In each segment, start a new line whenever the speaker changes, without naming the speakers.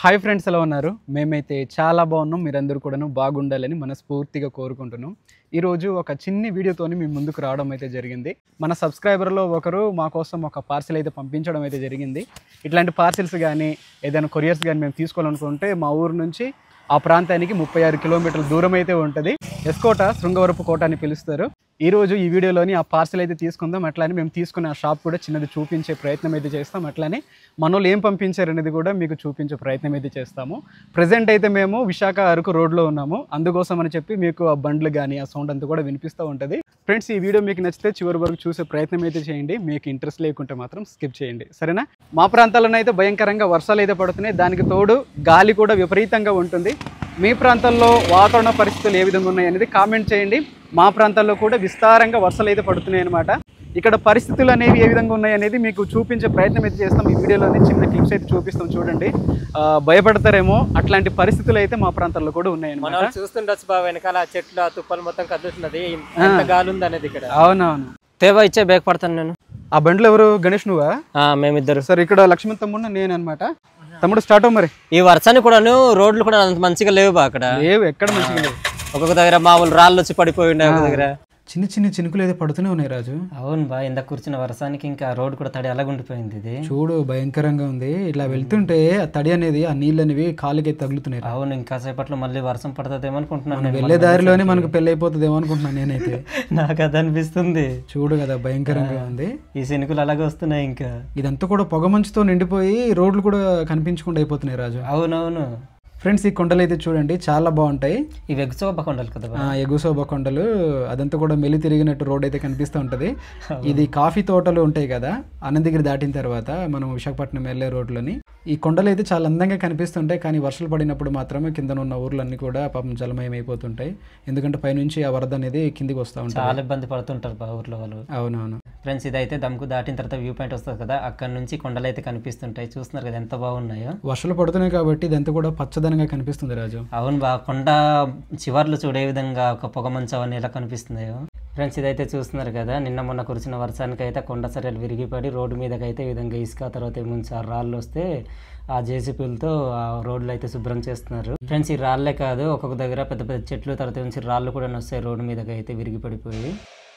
Hi friends ఎలా ఉన్నారు మేమైతే చాలా బాగున్నాం మీరందరూ కూడాను బాగుండాలని మనస్ఫూర్తిగా కోరుకుంటున్నాం ఈరోజు ఒక చిన్ని వీడియోతోని మీ ముందుకు రావడం అయితే జరిగింది మన సబ్స్క్రైబర్లో ఒకరు మా కోసం ఒక పార్సిల్ అయితే పంపించడం అయితే జరిగింది ఇట్లాంటి పార్సిల్స్ కానీ ఏదైనా కొరియర్స్ కానీ మేము తీసుకోవాలనుకుంటే మా ఊరు నుంచి ఆ ప్రాంతానికి ముప్పై ఆరు కిలోమీటర్ల దూరం అయితే ఉంటుంది ఎస్కోట శృంగవరపు కోట అని పిలుస్తారు ఈ రోజు ఈ వీడియోలోని ఆ పార్సిల్ అయితే తీసుకుందాం అట్లానే మేము తీసుకున్న ఆ షాప్ కూడా చిన్నది చూపించే ప్రయత్నం అయితే చేస్తాం అట్లానే మనోళ్ళు ఏం పంపించారు అనేది కూడా మీకు చూపించే ప్రయత్నం అయితే చేస్తాము ప్రజెంట్ అయితే మేము విశాఖ అరకు రోడ్లో ఉన్నాము అందుకోసం అని చెప్పి మీకు ఆ బండ్లు కానీ ఆ సౌండ్ అంతా కూడా వినిపిస్తూ ఉంటుంది ఫ్రెండ్స్ ఈ వీడియో మీకు నచ్చితే చివరి వరకు చూసే ప్రయత్నం అయితే చేయండి మీకు ఇంట్రెస్ట్ లేకుంటే మాత్రం స్కిప్ చేయండి సరేనా మా ప్రాంతాల్లోనే అయితే భయంకరంగా వర్షాలు అయితే పడుతున్నాయి దానికి తోడు గాలి కూడా విపరీతంగా ఉంటుంది మీ ప్రాంతాల్లో వాతావరణ పరిస్థితులు ఏ విధంగా ఉన్నాయి అనేది కామెంట్ చేయండి మా ప్రాంతాల్లో కూడా విస్తారంగా వర్షాలు అయితే పడుతున్నాయి అనమాట ఇక్కడ పరిస్థితులు అనేవి ఏ విధంగా ఉన్నాయి అనేది మీకు చూపించే ప్రయత్నం అయితే చేస్తాం ఈ వీడియోలోని చిన్న క్లిప్స్ అయితే చూపిస్తాం చూడండి ఆ, భయపడతారేమో అట్లాంటి పరిస్థితులు అయితే మా ప్రాంతాల్లో కూడా ఉన్నాయి
మనం
అనమాట
చూస్తుండొచ్చు బాగా వెనకాల ఆ చెట్లు ఆ తుప్పలు మొత్తం కదులుతున్నది ఎంత గాలి ఉంది అనేది ఇక్కడ
అవునవును
తేవా ఇచ్చే బేగ పడతాను నేను
ఆ బండ్లో ఎవరు గణేష్ నువ్వా
ఆ, మేమిద్దరు
సరే ఇక్కడ లక్ష్మణ్ తమ్ముడు నేను అనమాట తమ్ముడు స్టార్ట్ అవ్వు మరి
ఈ వర్షాన్ని కూడాను రోడ్లు కూడా అంత మంచిగా లేవు బా అక్కడ
లేవు ఎక్కడ మంచిగా లేవు
ఒక్కొక్క దగ్గర మామూలు రాళ్ళు వచ్చి పడిపోయి ఉన్నాయి ఒక దగ్గర
చిన్న చిన్న చినుకులు అయితే పడుతూనే ఉన్నాయి రాజు
అవును బా ఇందాక కూర్చున్న వర్షానికి ఇంకా రోడ్ కూడా తడి అలాగ ఉండిపోయింది ఇది
చూడు భయంకరంగా ఉంది ఇట్లా వెళ్తుంటే ఆ తడి అనేది ఆ నీళ్ళు అనేవి కాలుకి తగులుతున్నాయి
అవును ఇంకా సేపట్లో మళ్ళీ వర్షం పడుతుందేమో అనుకుంటున్నాను నేను.
వెళ్ళే దారిలోనే మనకు పెళ్ళి అయిపోతుందేమో అనుకుంటున్నాను నేనైతే
నాకు అది అనిపిస్తుంది
చూడు కదా భయంకరంగా ఉంది
ఈ శనుకులు అలాగే వస్తున్నాయి ఇంకా
ఇదంతా కూడా పొగ మంచుతో నిండిపోయి రోడ్లు కూడా కనిపించకుండా అయిపోతున్నాయి రాజు
అవునవును
ఫ్రెండ్స్ ఈ కొండలు అయితే చూడండి చాలా బాగుంటాయి
ఇవి ఎగ్జోబ కొండలు కదా బా.
ఆ, ఎగుసోబ కొండలు అదంతా కూడా మెలి తిరిగినట్టు రోడ్ అయితే కనిపిస్తూ ఉంటది ఇది కాఫీ తోటలు ఉంటాయి కదా అనంతగిరి దాటిన తర్వాత మనం విశాఖపట్నం వెళ్ళే రోడ్లోని ఈ కొండలు అయితే చాలా అందంగా కనిపిస్తుంటాయి కానీ వర్షాలు పడినప్పుడు మాత్రమే కింద ఉన్న ఊర్లన్నీ కూడా పాపం జలమయం అయిపోతుంటాయి ఎందుకంటే పైనుంచి ఆ వరద అనేది కిందికి వస్తూ ఉంటుంది
చాలా ఇబ్బంది పడుతుంటారు బా ఊర్లో వాళ్ళు
అవునవును
ఫ్రెండ్స్ ఇదైతే దమ్కు దాటిన తర్వాత వ్యూ పాయింట్ వస్తుంది కదా అక్కడ నుంచి కొండలు అయితే కనిపిస్తుంటాయి చూస్తున్నారు కదా ఎంత బాగున్నాయో
వర్షాలు పడుతున్నాయి కాబట్టి ఇదంతా కూడా పచ్చదనంగా కనిపిస్తుంది రాజు
అవును బా కొండ చివర్లు చూడే విధంగా ఒక పొగ మంచు అవన్నీ ఎలా కనిపిస్తున్నాయో ఫ్రెండ్స్ ఇదైతే చూస్తున్నారు కదా నిన్న మొన్న కురిసిన వర్షానికి అయితే కొండ సర్యలు విరిగిపడి రోడ్డు మీదకి అయితే ఈ విధంగా ఇసుక తర్వాత ఏముంచి ఆ రాళ్ళు వస్తే ఆ జేసీపీలతో ఆ రోడ్లు అయితే శుభ్రం చేస్తున్నారు ఫ్రెండ్స్ ఈ రాళ్ళే కాదు ఒక్కొక్క దగ్గర పెద్ద పెద్ద చెట్లు తర్వాత నుంచి రాళ్ళు కూడా వస్తాయి రోడ్డు మీదకి అయితే విరిగి పడిపోయి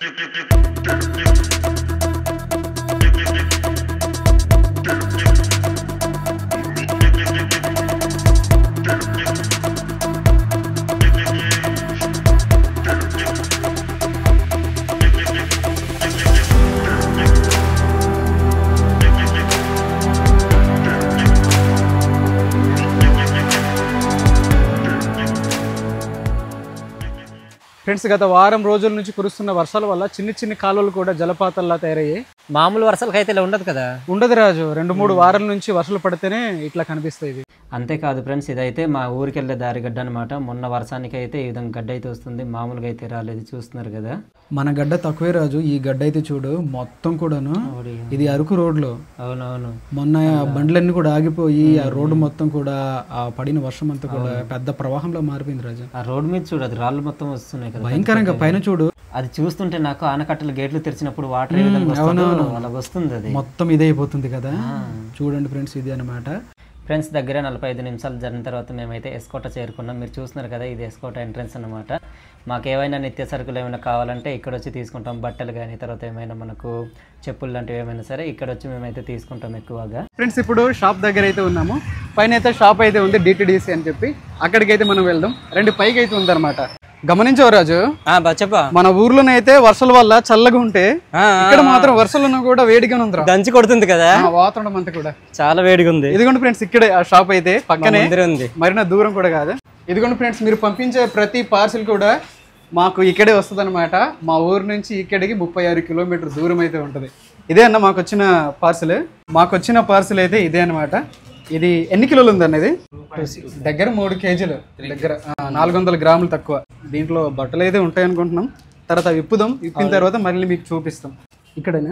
ఫ్రెండ్స్ గత వారం రోజుల నుంచి కురుస్తున్న వర్షాల వల్ల చిన్న చిన్న కాలువలు కూడా జలపాతాల్లా తయారయ్యాయి
మామూలు వర్షాలకి అయితే ఇలా ఉండదు కదా
ఉండదు రాజు రెండు మూడు వారాల నుంచి వర్షాలు పడితేనే ఇట్లా కనిపిస్తాయి ఇవి
అంతేకాదు ఫ్రెండ్స్ ఇదైతే మా ఊరికి వెళ్ళే దారి గడ్డ అనమాట మొన్న వర్షానికి అయితే ఈ విధంగా గడ్డ అయితే వస్తుంది మామూలుగా అయితే రాలేదు చూస్తున్నారు కదా
మన గడ్డ తక్కువే రాజు ఈ గడ్డ అయితే చూడు మొత్తం కూడాను ఇది అరకు రోడ్లో
అవునవును
మొన్న ఆ బండ్లన్నీ కూడా ఆగిపోయి ఆ రోడ్డు మొత్తం కూడా ఆ పడిన వర్షం అంతా కూడా పెద్ద ప్రవాహంలో మారిపోయింది రాజు
ఆ రోడ్ మీద చూడు అది రాళ్ళు మొత్తం వస్తున్నాయి కదా
భయంకరంగా పైన చూడు
అది చూస్తుంటే నాకు ఆనకట్టల గేట్లు తెరిచినప్పుడు వాటర్ ఏ విధంగా వస్తుందో అలా వస్తుంది అది
మొత్తం ఇదే అయిపోతుంది కదా చూడండి ఫ్రెండ్స్ ఇది అన్నమాట
ఫ్రెండ్స్ దగ్గర నలభై ఐదు నిమిషాలు జరిగిన తర్వాత మేమైతే ఎస్కోట చేరుకున్నాం మీరు చూస్తున్నారు కదా ఇది ఎస్కోట ఎంట్రన్స్ అన్నమాట మాకు ఏమైనా నిత్య సరుకులు ఏమైనా కావాలంటే ఇక్కడ వచ్చి తీసుకుంటాం బట్టలు కానీ తర్వాత ఏమైనా మనకు చెప్పులు లాంటివి ఏమైనా సరే ఇక్కడ వచ్చి మేమైతే తీసుకుంటాం ఎక్కువగా
ఫ్రెండ్స్ ఇప్పుడు షాప్ దగ్గర అయితే ఉన్నాము పైన అయితే షాప్ అయితే ఉంది డిటిడిసి అని చెప్పి అక్కడికి అయితే మనం వెళ్దాం రెండు పైకి అయితే ఉందన్నమాట గమనించావు రాజు
బా చెప్పా
మన ఊర్లోనైతే వర్షాల వల్ల చల్లగా ఉంటే ఇక్కడ మాత్రం వర్షాలను కూడా వేడిగానే ఉందిరా
దంచి కొడుతుంది కదా
ఆ వాతావరణం అంతా కూడా
చాలా వేడిగా ఉంది
ఇదిగోండి ఫ్రెండ్స్ ఇక్కడే ఆ షాప్ అయితే పక్కనే
ముందరే ఉంది
మరిన దూరం కూడా కాదు ఇదిగోండి ఫ్రెండ్స్ మీరు పంపించే ప్రతి పార్సిల్ కూడా మాకు ఇక్కడే వస్తుంది మా ఊరు నుంచి ఇక్కడికి ముప్పై ఆరు కిలోమీటర్ దూరం అయితే ఉంటుంది ఇదే అన్న మాకు వచ్చిన పార్సిల్ మాకు వచ్చిన పార్సిల్ అయితే ఇదే అన్నమాట ఇది ఎన్ని కిలోలు ఉంది అన్నది దగ్గర మూడు కేజీలు దగ్గర నాలుగు వందల గ్రాములు తక్కువ దీంట్లో బట్టలు అయితే ఉంటాయి అనుకుంటున్నాం తర్వాత విప్పుదాం విప్పిన తర్వాత మళ్ళీ మీకు చూపిస్తాం ఇక్కడేనా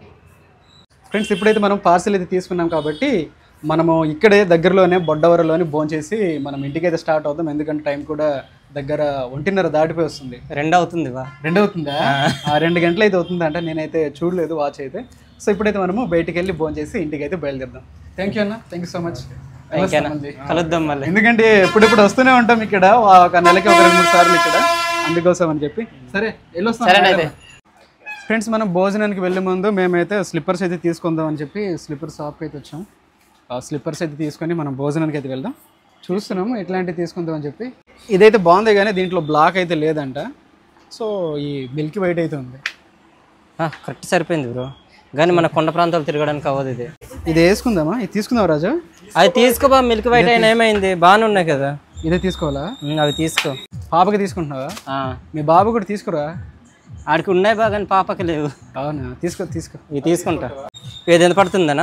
ఫ్రెండ్స్ ఇప్పుడైతే మనం పార్సిల్ అయితే తీసుకున్నాం కాబట్టి మనము ఇక్కడే దగ్గరలోనే బొడ్డవరలోని భోంచేసి మనం ఇంటికి అయితే స్టార్ట్ అవుతాం ఎందుకంటే టైం కూడా దగ్గర ఒంటిన్నర దాటిపోయి వస్తుంది
రెండు అవుతుంది బా
రెండు అవుతుందా ఆ రెండు గంటలు అయితే అవుతుంది అంటే నేనైతే చూడలేదు వాచ్ అయితే సో ఇప్పుడైతే మనము బయటికి వెళ్ళి భోంచేసి ఇంటికి అయితే బయలుదేరదాం థ్యాంక్ యూ అన్న థ్యాంక్ యూ సో మచ్
ఇంకేనా కలుద్దాం మళ్ళీ
ఎందుకంటే ఎప్పుడెప్పుడు వస్తూనే ఉంటాం ఇక్కడ ఒక నెలకి ఒక రెండు మూడు సార్లు ఇక్కడ అందుకోసం అని చెప్పి సరే
సరేనైతే.
ఫ్రెండ్స్ మనం భోజనానికి వెళ్ళే ముందు మేమైతే స్లిప్పర్స్ అయితే తీసుకుందాం అని చెప్పి స్లిప్పర్ షాప్కి అయితే వచ్చాం ఆ స్లిప్పర్స్ అయితే తీసుకొని మనం భోజనానికి అయితే వెళ్దాం చూస్తున్నాము ఎట్లాంటివి తీసుకుందాం అని చెప్పి ఇదైతే బాగుంది కానీ దీంట్లో బ్లాక్ అయితే లేదంట సో ఈ మిల్కీ వైట్ అయితే ఉంది
కరెక్ట్ సరిపోయింది బ్రో కానీ మన కొండ ప్రాంతాలు తిరగడానికి అవ్వదు ఇది
ఇది వేసుకుందామా ఇది తీసుకుందాం రాజు
అది తీసుకోబా మిల్క్ వైట్ అయినా ఏమైంది బాగానే ఉన్నాయి కదా
ఇదే తీసుకోవాలా
ఉమ్, అవి తీసుకో
పాపకి తీసుకుంటున్నావా
ఆ,
మీ బాబు కూడా తీసుకురా
ఆడికి ఉన్నాయి బాగా కానీ పాపకి లేవు
అవునా తీసుకో తీసుకో
ఇవి తీసుకుంటా ఇది ఎంత పడుతుందనా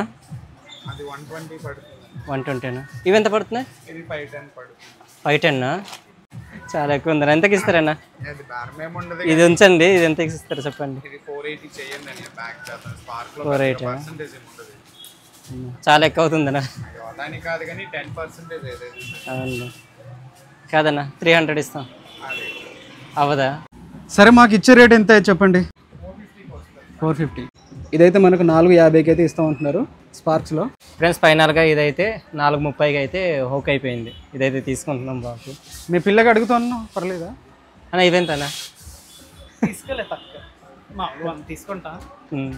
వన్ ట్వంటీనా ఇవి ఎంత పడుతున్నాయి ఫైవ్ టెన్నా చాలా ఎక్కువ ఉందన్న ఎంతకి ఇస్తారన్నా ఇది ఉంచండి ఇది ఎంత ఇస్తారు చెప్పండి ఫోర్ ఎయిట్ చాలా ఎక్కువ అవుతుందన్నా అవును కాదన్నా త్రీ హండ్రెడ్ ఇస్తాం అవదా
సరే మాకు ఇచ్చే రేట్ ఎంత చెప్పండి ఫోర్ ఫిఫ్టీ ఇదైతే మనకు నాలుగు యాభైకి అయితే ఇస్తాం అంటున్నారు స్పార్క్స్లో
ఫ్రెండ్స్ ఫైనల్గా ఇదైతే నాలుగు ముప్పైకి అయితే హోక్ అయిపోయింది ఇదైతే తీసుకుంటున్నాం బాబు
మీ పిల్లకి అడుగుతాను పర్లేదా
అన్న ఇవెంతనా
తీసుకుంటా
ఉమ్.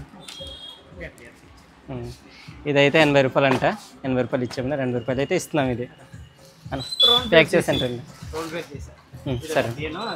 ఉమ్. ఇదైతే ఎనభై రూపాయలు అంట ఎనభై రూపాయలు ఇచ్చాము రెండు రూపాయలు అయితే ఇస్తున్నాం ఇది అన్న ప్యాక్ చేసి రండి ఉమ్, సరే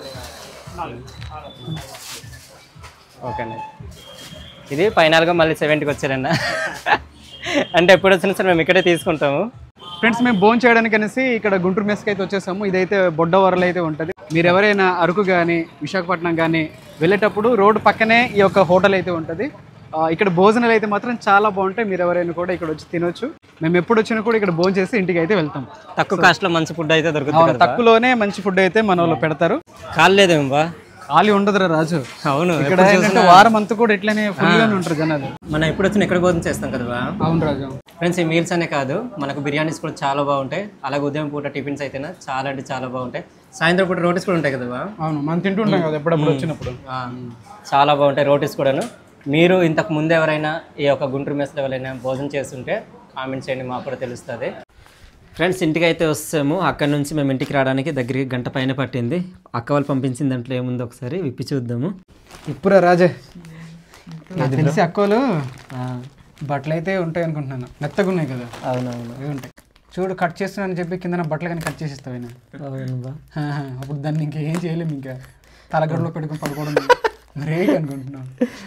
ఓకే అండి ఇది ఫైనల్గా మళ్ళీ సెవెంటీకి వచ్చారన్న అంటే ఎప్పుడు వచ్చినా సరే మేము ఇక్కడే తీసుకుంటాము
ఫ్రెండ్స్ మేము భోజనం చేయడానికి అనేసి ఇక్కడ గుంటూరు మెస్కి అయితే వచ్చేసాము ఇదైతే బొడ్డవరలు అయితే ఉంటుంది మీరు ఎవరైనా అరకు కానీ విశాఖపట్నం కానీ వెళ్ళేటప్పుడు రోడ్డు పక్కనే ఈ యొక్క హోటల్ అయితే ఉంటుంది ఆ, ఇక్కడ భోజనాలు అయితే మాత్రం చాలా బాగుంటాయి మీరు ఎవరైనా కూడా ఇక్కడ వచ్చి తినొచ్చు మేము ఎప్పుడు వచ్చినా కూడా ఇక్కడ భోజనం చేసి ఇంటికి అయితే వెళ్తాం
తక్కువ కాస్ట్లో మంచి ఫుడ్ అయితే దొరుకుతుంది
అవును,
కదా
తక్కువలోనే మంచి ఫుడ్ అయితే మన వాళ్ళు పెడతారు
కాలేదేమో బా
ఖాళీ ఉండదురా రాజు
అవును
ఇక్కడ ఏంటంటే వారం అంతా కూడా ఇట్లనే ఫుల్గానే ఉంటారు జనాలు
మనం ఎప్పుడు వచ్చినా ఎక్కడ భోజనం చేస్తాం కదా బా
అవును రాజు
ఫ్రెండ్స్ ఈ మీల్స్ అనే కాదు మనకు బిర్యానీస్ కూడా చాలా బాగుంటాయి అలాగే ఉదయం పూట టిఫిన్స్ అయితేనా చాలా అంటే చాలా బాగుంటాయి సాయంత్రం పూట రోటీస్ కూడా ఉంటాయి కదా బా
అవును మనం తింటుంటాం కదా ఎప్పుడప్పుడు వచ్చినప్పుడు
ఆ, చాలా బాగుంటాయి రోటీస్ కూడాను మీరు ఇంతకు ముందు ఎవరైనా ఈ యొక్క గుంటూరు మెస్లో ఎవరైనా భోజనం చేస్తుంటే కామెంట్ చేయండి మాకు కూడా తెలుస్తుంది ఫ్రెండ్స్ ఇంటికి అయితే వస్తాము అక్కడ నుంచి మేము ఇంటికి రావడానికి దగ్గరికి గంట పైన పట్టింది అక్క వాళ్ళు పంపించిన దాంట్లో ఏముందో ఒకసారి విప్పి చూద్దాము
ఇప్పుడా రాజే నాకు తెలిసి అక్కలు
ఆ,
బట్టలు అయితే ఉంటాయి అనుకుంటున్నాను మెత్తగా ఉన్నాయి కదా
అవునవును
అవి ఉంటాయి చూడు కట్ చేస్తున్నానని చెప్పి కింద బట్టలు కానీ కట్ చేసిస్తావు ఆయన
అవును బా
అప్పుడు దాన్ని ఇంకేం చేయలేము ఇంకా తలగడలో పెట్టుకుని పడుకోవడం గ్రేట్ అనుకుంటున్నాను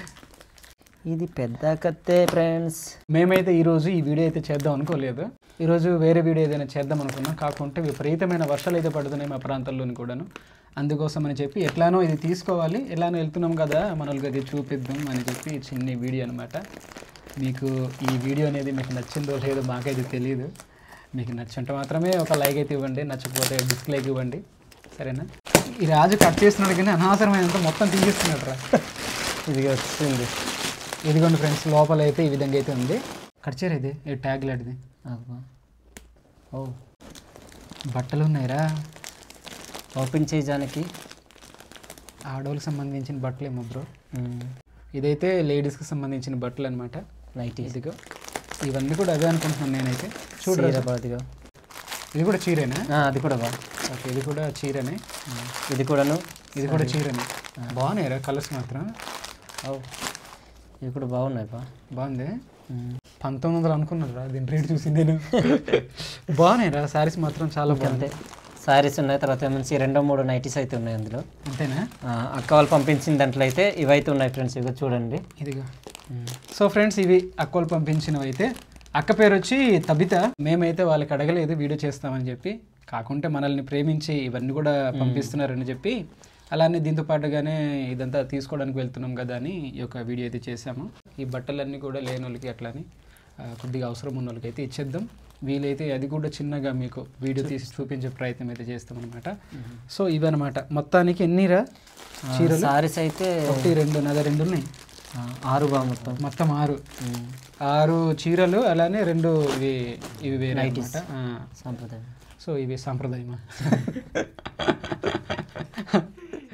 ఇది పెద్ద కత్తే ఫ్రెండ్స్
మేమైతే ఈరోజు ఈ వీడియో అయితే చేద్దాం అనుకోలేదు ఈరోజు వేరే వీడియో ఏదైనా చేద్దాం అనుకున్నాం కాకుంటే విపరీతమైన వర్షాలు అయితే పడుతున్నాయి మా ప్రాంతాల్లోని కూడాను అందుకోసం అని చెప్పి ఎట్లానో ఇది తీసుకోవాలి ఎలానో వెళ్తున్నాం కదా మనల్ని అది చూపిద్దాం అని చెప్పి చిన్న వీడియో అనమాట మీకు ఈ వీడియో అనేది మీకు నచ్చిందో లేదో మాకైతే తెలియదు మీకు నచ్చుంటే మాత్రమే ఒక లైక్ అయితే ఇవ్వండి నచ్చకపోతే డిస్లైక్ ఇవ్వండి సరేనా ఈ రాజు కట్ చేస్తున్నాడు కానీ అనవసరమైనంత మొత్తం తీసేస్తున్నాడు రా
ఇది వచ్చింది
ఇదిగోండి ఫ్రెండ్స్ లోపల అయితే ఈ విధంగా అయితే ఉంది కట్ చేయరు ఇది ఈ ట్యాగ్ లాంటిది
అబ్బా.
ఓ బట్టలు ఉన్నాయిరా
ఓపెన్ చేయడానికి
ఆడవాళ్ళకి సంబంధించిన బట్టలు ఏమో బ్రో ఇదైతే లేడీస్కి సంబంధించిన బట్టలు అనమాట
నైట్
ఇదిగో ఇవన్నీ కూడా అవే అనుకుంటున్నాను నేనైతే చూడు రాజు.
బాదిగా
ఇది కూడా చీరేనా
అది కూడా బా
ఓకే ఇది కూడా చీరనే
ఇది కూడాను
ఇది కూడా చీరనే బాగున్నాయిరా కలర్స్ మాత్రం
ఓ ఇవి కూడా బాగున్నాయి బా
బాగుంది పంతొమ్మిది వందలు అనుకున్నారా దీని రేట్ చూసి నేను బాగున్నాయిరా శారీస్ మాత్రం చాలా బాగుంది
అంతే సారీస్ ఉన్నాయి తర్వాత మంచి రెండో మూడు నైటీస్ అయితే ఉన్నాయి అందులో
అంతేనా
ఆ, అక్క వాళ్ళు పంపించిన దాంట్లో అయితే ఇవైతే ఉన్నాయి ఫ్రెండ్స్ ఇవి చూడండి
ఇదిగో సో ఫ్రెండ్స్ ఇవి అక్కలు పంపించినవి అయితే అక్క పేరు వచ్చి తబిత మేమైతే వాళ్ళకి అడగలేదు వీడియో చేస్తామని చెప్పి కాకుంటే మనల్ని ప్రేమించి ఇవన్నీ కూడా పంపిస్తున్నారని చెప్పి అలానే దీంతో పాటుగానే ఇదంతా తీసుకోవడానికి వెళ్తున్నాం కదా అని ఈ యొక్క వీడియో అయితే చేసాము ఈ బట్టలన్నీ కూడా లేని వాళ్ళకి అట్లని ఆ, కొద్దిగా అవసరం ఉన్న వాళ్ళకి అయితే ఇచ్చేద్దాం వీలైతే అది కూడా చిన్నగా మీకు వీడియో తీసి చూపించే ప్రయత్నం అయితే చేస్తాం అనమాట సో ఇవన్నమాట మొత్తానికి ఎన్నిరా చీరలు
సారీస్ అయితే
ఒకటి రెండు నగ రెండు ఉన్నాయి
ఆ, ఆరు బా మొత్తం
మొత్తం ఆరు ఆరు చీరలు అలానే రెండు ఇవి ఇవి వేరే అన్నమాట. ఆ,
సాంప్రదాయం
సో ఇవి సాంప్రదాయమా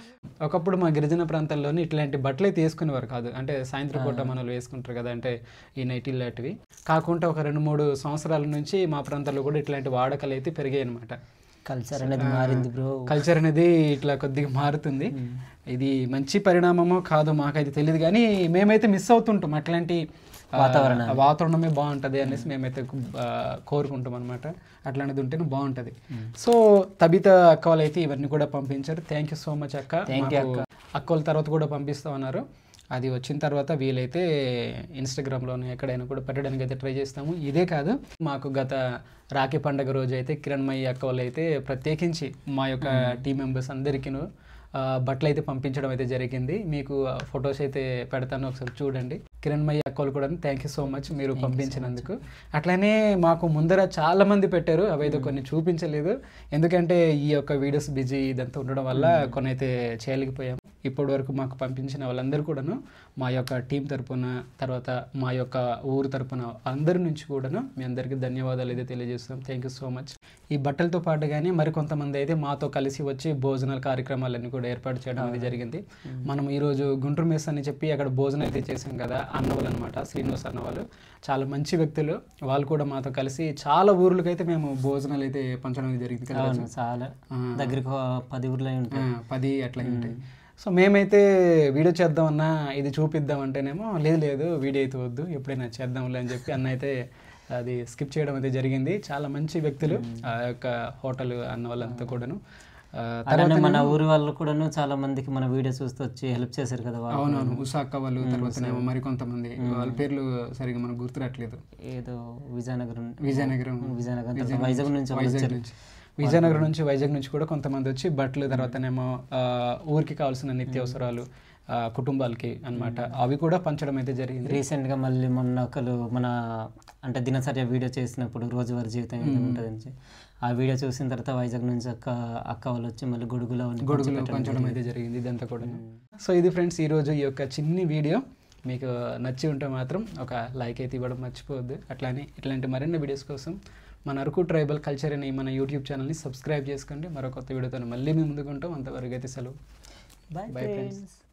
ఒకప్పుడు మా గిరిజన ప్రాంతాల్లోని ఇట్లాంటి బట్టలే తీసుకునేవారు కాదు అంటే సాయంత్రం పూట మనలు వేసుకుంటారు కదా అంటే ఈ నైటీలు లాంటివి కాకుండా ఒక రెండు మూడు సంవత్సరాల నుంచి మా ప్రాంతాల్లో కూడా ఇట్లాంటి వాడకలు అయితే పెరిగాయి అనమాట
కల్చర్ అనేది మారింది బ్రో
కల్చర్ అనేది ఇట్లా కొద్దిగా మారుతుంది ఇది మంచి పరిణామమో కాదో మాకైతే తెలియదు కానీ మేమైతే మిస్ అవుతుంటాం అట్లాంటి ఆ, ఆ వాతావరణమే బాగుంటది అనేసి మేమైతే ఆ, కోరుకుంటాం అనమాట అట్లాంటిది ఉంటేనే బాగుంటది సో తబిత అక్క వాళ్ళు అయితే ఇవన్నీ కూడా పంపించారు థ్యాంక్ యూ సో మచ్ అక్క మాకు అక్క వాళ్ళ తర్వాత కూడా పంపిస్తామన్నారు అది వచ్చిన తర్వాత వీలైతే ఇన్స్టాగ్రామ్లోనే ఎక్కడైనా కూడా పెట్టడానికి అయితే ట్రై చేస్తాము ఇదే కాదు మాకు గత రాఖీ పండగ రోజు అయితే కిరణ్మయ్య అక్క వాళ్ళు అయితే ప్రత్యేకించి మా యొక్క టీం మెంబర్స్ అందరికీను ఆ, బట్టలు అయితే పంపించడం అయితే జరిగింది మీకు ఫొటోస్ అయితే పెడతాను ఒకసారి చూడండి కిరణ్మయ్య అక్క వాళ్ళు కూడా థ్యాంక్ యూ సో మచ్ మీరు పంపించినందుకు అట్లానే మాకు ముందర చాలా మంది పెట్టారు అవైతే కొన్ని చూపించలేదు ఎందుకంటే ఈ యొక్క వీడియోస్ బిజీ ఇదంతా ఉండడం వల్ల కొన్ని అయితే చేయలేకపోయాము ఇప్పటి వరకు మాకు పంపించిన వాళ్ళందరూ కూడాను మా యొక్క టీం తరపున తర్వాత మా యొక్క ఊరు తరపున అందరి నుంచి కూడాను మీ అందరికీ ధన్యవాదాలు అయితే తెలియజేస్తున్నాం థ్యాంక్ యూ సో మచ్ ఈ బట్టలతో పాటుగానే మరి కొంతమంది అయితే మాతో కలిసి వచ్చి భోజనాల కార్యక్రమాలన్నీ కూడా ఏర్పాటు చేయడం అనేది జరిగింది మనం ఈరోజు గుంటూరు మెస్ అని చెప్పి అక్కడ భోజనం అయితే చేసాం కదా అన్నవాళ్ళు అనమాట శ్రీనివాస్ అన్నవాళ్ళు చాలా మంచి వ్యక్తులు వాళ్ళు కూడా మాతో కలిసి చాలా ఊర్లకైతే మేము భోజనాలు అయితే పంచడం అనేది జరిగింది కదా
అవును చాలా దగ్గరికి ఒక పది ఊర్లు అయి ఉంటాయి
ఆ, పది అట్లా ఉంటాయి సో మేమైతే వీడియో చేద్దామన్నా ఇది చూపిద్దాం అంటేనేమో లేదు లేదు వీడియో అయితే వద్దు ఎప్పుడైనా చేద్దాంలే అని చెప్పి అన్న అయితే అది స్కిప్ చేయడం అయితే జరిగింది చాలా మంచి వ్యక్తులు ఆ యొక్క హోటల్ అన్న వాళ్ళంతా కూడాను ఆ,
అలానే మన ఊరి వాళ్ళు కూడాను చాలా మందికి మన వీడియో చూస్తూ వచ్చి హెల్ప్ చేశారు కదా వాళ్ళు
అవునవును ఉషాక్క వాళ్ళు తర్వాతనేమో మరి కొంతమంది వాళ్ళ పేర్లు సరిగా మనకు గుర్తురాట్లేదు
ఏదో విజయనగరం
విజయనగరం
విజయనగరం తర్వాత వైజాగ్ నుంచి వాళ్ళు
వైజాగ్
వచ్చారు
నుంచి విజయనగరం నుంచి వైజాగ్ నుంచి కూడా కొంతమంది వచ్చి బట్టలు తర్వాతనేమో ఆ, ఊరికి కావాల్సిన నిత్యావసరాలు ఆ, కుటుంబాలకి అన్నమాట అవి కూడా పంచడం అయితే జరిగింది
రీసెంట్ గా మళ్ళీ మొన్న ఒకరు మన అంటే దినచర్య వీడియో చేసినప్పుడు రోజువారీ జీవితం ఏ విధంగా ఉంటుంది అని ఆ వీడియో చూసిన తర్వాత వైజాగ్ నుంచి అక్క అక్క వాళ్ళు వచ్చి మళ్ళీ గొడుగులో అవన్నీ
గొడుగులు పంచడం అయితే జరిగింది ఇదంతా కూడా సో ఇది ఫ్రెండ్స్ ఈ రోజు ఈ యొక్క చిన్ని వీడియో మీకు నచ్చి ఉంటే మాత్రం ఒక లైక్ అయితే ఇవ్వడం మర్చిపోవద్దు అట్లానే ఇట్లాంటి మరిన్ని వీడియోస్ కోసం మన అరకు ట్రైబల్ కల్చర్ అనే మన యూట్యూబ్ ఛానల్ని సబ్స్క్రైబ్ చేసుకోండి మరో కొత్త వీడియోతో మళ్ళీ మేము ముందుకుంటాం అంతవరకు అయితే సెలవు
బాయ్
Bye, friends.
ఫ్రెండ్స్